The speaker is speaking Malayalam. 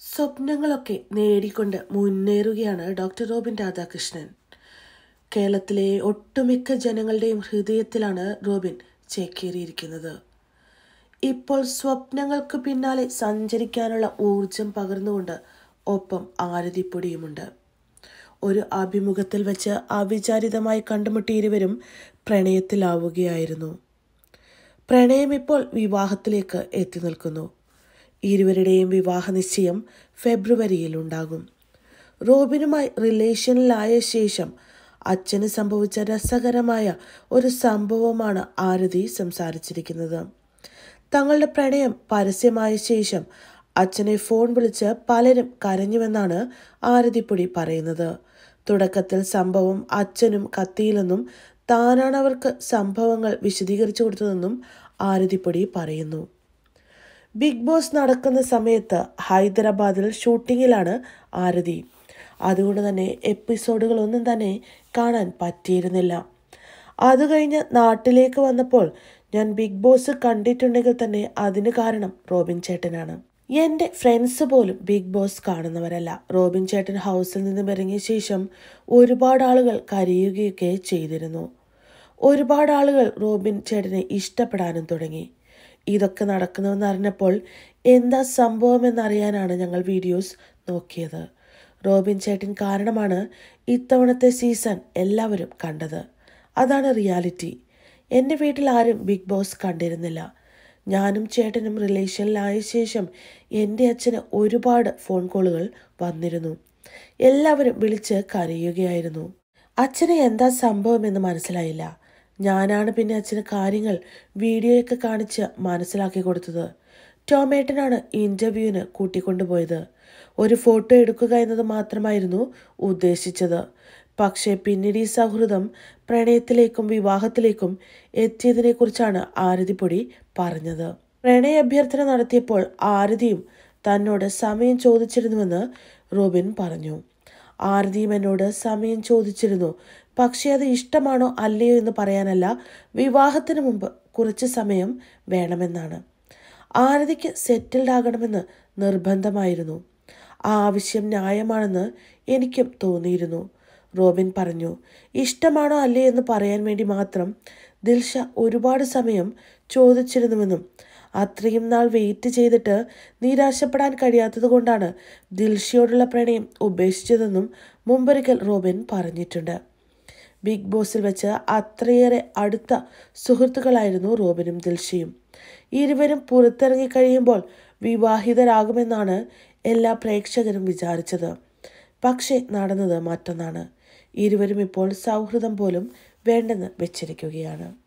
സ്വപ്നങ്ങളൊക്കെ നേടിക്കൊണ്ട് മുന്നേറുകയാണ് ഡോക്ടർ റോബിൻ രാധാകൃഷ്ണൻ കേരളത്തിലെ ഒട്ടുമിക്ക ജനങ്ങളുടെയും ഹൃദയത്തിലാണ് റോബിൻ ചേക്കേറിയിരിക്കുന്നത് ഇപ്പോൾ സ്വപ്നങ്ങൾക്ക് പിന്നാലെ സഞ്ചരിക്കാനുള്ള ഊർജം പകർന്നുകൊണ്ട് ഒപ്പം ആരതിപ്പൊടിയുമുണ്ട് ഒരു അഭിമുഖത്തിൽ വെച്ച് അവിചാരിതമായി കണ്ടുമുട്ടിയ ഇരുവരും പ്രണയത്തിലാവുകയായിരുന്നു പ്രണയം ഇപ്പോൾ വിവാഹത്തിലേക്ക് എത്തി നിൽക്കുന്നു ഇരുവരുടെയും വിവാഹ നിശ്ചയം ഫെബ്രുവരിയിൽ ഉണ്ടാകും റോബിനുമായി റിലേഷനിലായ ശേഷം അച്ഛന് സംഭവിച്ച രസകരമായ ഒരു സംഭവമാണ് ആരതി സംസാരിച്ചിരിക്കുന്നത് തങ്ങളുടെ പ്രണയം പരസ്യമായ ശേഷം അച്ഛനെ ഫോൺ വിളിച്ച് പലരും കരഞ്ഞുവെന്നാണ് ആരതിപ്പൊടി പറയുന്നത് തുടക്കത്തിൽ സംഭവം അച്ഛനും കത്തിയിലെന്നും താനാണ് അവർക്ക് സംഭവങ്ങൾ വിശദീകരിച്ചു കൊടുത്തതെന്നും ആരതിപ്പൊടി പറയുന്നു ബിഗ് ബോസ് നടക്കുന്ന സമയത്ത് ഹൈദരാബാദിൽ ഷൂട്ടിങ്ങിലാണ് ആരതി അതുകൊണ്ട് തന്നെ എപ്പിസോഡുകളൊന്നും തന്നെ കാണാൻ പറ്റിയിരുന്നില്ല അത് കഴിഞ്ഞ് നാട്ടിലേക്ക് വന്നപ്പോൾ ഞാൻ ബിഗ് ബോസ് കണ്ടിട്ടുണ്ടെങ്കിൽ തന്നെ അതിന് കാരണം റോബിൻ ചേട്ടനാണ് എൻ്റെ ഫ്രണ്ട്സ് പോലും ബിഗ് ബോസ് കാണുന്നവരല്ല റോബിൻ ചേട്ടൻ ഹൗസിൽ നിന്നും ഇറങ്ങിയ ശേഷം ഒരുപാട് ആളുകൾ കരയുകയൊക്കെ ചെയ്തിരുന്നു ഒരുപാട് ആളുകൾ റോബിൻ ചേട്ടനെ ഇഷ്ടപ്പെടാനും തുടങ്ങി ഇതൊക്കെ നടക്കുന്നുവെന്ന് അറിഞ്ഞപ്പോൾ എന്താ സംഭവമെന്നറിയാനാണ് ഞങ്ങൾ വീഡിയോസ് നോക്കിയത് റോബിൻ ചേട്ടൻ കാരണമാണ് ഇത്തവണത്തെ സീസൺ എല്ലാവരും കണ്ടത് അതാണ് റിയാലിറ്റി എൻ്റെ വീട്ടിൽ ആരും ബിഗ് ബോസ് കണ്ടിരുന്നില്ല ഞാനും ചേട്ടനും റിലേഷനിലായ ശേഷം എൻ്റെ അച്ഛന് ഒരുപാട് ഫോൺ കോളുകൾ വന്നിരുന്നു എല്ലാവരും വിളിച്ച് കരയുകയായിരുന്നു അച്ഛന് എന്താ സംഭവമെന്ന് മനസ്സിലായില്ല ഞാനാണ് പിന്നെ അച്ഛന് കാര്യങ്ങൾ വീഡിയോയൊക്കെ കാണിച്ച് മനസ്സിലാക്കി കൊടുത്തത് ടോമേട്ടനാണ് ഇൻ്റർവ്യൂവിന് കൂട്ടിക്കൊണ്ടുപോയത് ഒരു ഫോട്ടോ എടുക്കുക എന്നത് മാത്രമായിരുന്നു ഉദ്ദേശിച്ചത് പക്ഷേ പിന്നീട് ഈ സൗഹൃദം പ്രണയത്തിലേക്കും വിവാഹത്തിലേക്കും എത്തിയതിനെക്കുറിച്ചാണ് ആരതിപ്പൊടി പറഞ്ഞത് പ്രണയ അഭ്യർത്ഥന നടത്തിയപ്പോൾ ആരതിയും തന്നോട് സമയം ചോദിച്ചിരുന്നുവെന്ന് റോബിൻ പറഞ്ഞു ആരതിയും എന്നോട് സമയം ചോദിച്ചിരുന്നു പക്ഷേ അത് ഇഷ്ടമാണോ അല്ലയോ എന്ന് പറയാനല്ല വിവാഹത്തിന് മുമ്പ് കുറച്ച് സമയം വേണമെന്നാണ് ആരതിക്ക് സെറ്റിൽഡ് ആകണമെന്ന് നിർബന്ധമായിരുന്നു ആ ആവശ്യം ന്യായമാണെന്ന് എനിക്കും തോന്നിയിരുന്നു റോബിൻ പറഞ്ഞു ഇഷ്ടമാണോ അല്ലേ എന്ന് പറയാൻ വേണ്ടി മാത്രം ദിൽഷ ഒരുപാട് സമയം ചോദിച്ചിരുന്നുവെന്നും അത്രയും നാൾ വെയിറ്റ് ചെയ്തിട്ട് നിരാശപ്പെടാൻ കഴിയാത്തത് കൊണ്ടാണ് ദിൽഷയോടുള്ള പ്രണയം ഉപേക്ഷിച്ചതെന്നും മുമ്പൊരിക്കൽ റോബിൻ പറഞ്ഞിട്ടുണ്ട് ബിഗ് ബോസിൽ വെച്ച് അത്രയേറെ അടുത്ത സുഹൃത്തുക്കളായിരുന്നു റോബിനും ദിൽഷയും ഇരുവരും പുറത്തിറങ്ങി കഴിയുമ്പോൾ വിവാഹിതരാകുമെന്നാണ് എല്ലാ പ്രേക്ഷകരും വിചാരിച്ചത് പക്ഷേ നടന്നത് മറ്റൊന്നാണ് ഇരുവരും ഇപ്പോൾ സൗഹൃദം പോലും വേണ്ടെന്ന് വെച്ചിരിക്കുകയാണ്